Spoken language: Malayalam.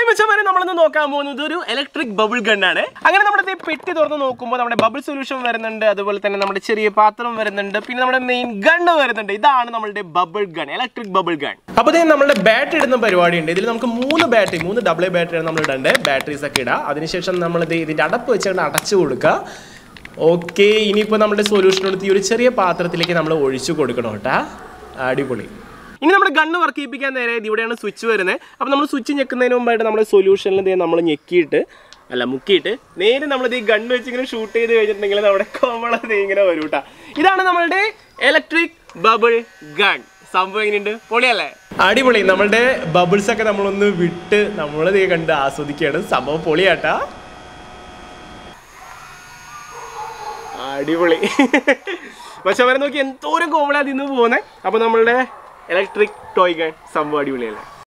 നിമിഷം വരെ നമ്മളിന്ന് നോക്കാൻ പോകുന്നത് ഒരു ഇലക്ട്രിക് ബബിൾ ഗണ്ണാണ് അങ്ങനെ നമ്മുടെ ദേ പെട്ടി തുറന്ന് നോക്കുമ്പോൾ നമ്മുടെ ബബിൾ സൊല്യൂഷൻ വരുന്നുണ്ട് അതുപോലെ തന്നെ നമ്മുടെ ചെറിയ പാത്രം വരുന്നുണ്ട് പിന്നെ നമ്മുടെ മെയിൻ ഗണ്ണ് വരുന്നുണ്ട് ഇതാണ് നമ്മുടെ bubble gun electric bubble gun അപ്പോൾ ഇതിന് നമ്മുടെ ബാറ്ററി ഇടുന്ന പരിപാടി ഉണ്ട് ഇതിൽ നമുക്ക് മൂന്ന് ബാറ്ററി മൂന്ന് ഡബിൾ ബാറ്ററിയാണ് നമ്മൾ ഇടേണ്ടത് ബാറ്ററീസ് ഒക്കെ ഇടുക അതിനുശേഷം നമ്മൾ ഇത് ഇതിന്റെ അടപ്പ് വെച്ചുകൊണ്ട് അടച്ചു കൊടുക്കുക ഓക്കെ ഇനിയിപ്പോൾ നമ്മുടെ സൊല്യൂഷൻ എടുത്ത് ഈ ഒരു ചെറിയ പാത്രത്തിലേക്ക് നമ്മൾ ഒഴിച്ചു കൊടുക്കണം കേട്ടാ അടിപൊളി ഇനി നമ്മുടെ ഗണ്ണ് വർക്ക് ചെയ്യിപ്പിക്കാൻ നേരെ ഇത് ഇവിടെയാണ് സ്വിച്ച് വരുന്നത് അപ്പോൾ നമ്മൾ സ്വിച്ച് ഞെക്കുന്നതിന് മുമ്പായിട്ട് നമ്മുടെ സൊല്യൂഷനിൽ ഇതേ നമ്മൾ ഞെക്കിയിട്ട് അല്ല മുക്കിയിട്ട് നേരെ നമ്മൾ ഈ ഗണ്ണ് വെച്ച് ഇങ്ങനെ ഷൂട്ട് ചെയ്ത് കഴിഞ്ഞിട്ടുണ്ടെങ്കിൽ നമ്മുടെ കോമളത് ഇങ്ങനെ വരും കേട്ടോ ഇതാണ് നമ്മളുടെ ഇലക്ട്രിക് ബബിൾ ഗൺ സംഭവം എങ്ങനെയുണ്ട് പൊളിയല്ലേ അടിപൊളി നമ്മളുടെ ബബിൾസ് ഒക്കെ നമ്മളൊന്ന് വിട്ട് നമ്മളത് കണ്ട് ആസ്വദിക്കുകയാണ് സംഭവം പൊളിയാട്ടാ അടിപൊളി പക്ഷെ അവരെ നോക്കി എന്തോരം കോമളാ നിന്ന് പോകുന്നത് അപ്പോൾ നമ്മളുടെ ഇലക്ട്രിക് ടോയ് ഗൺ സംഭവം അടിപൊളിയല്ലേ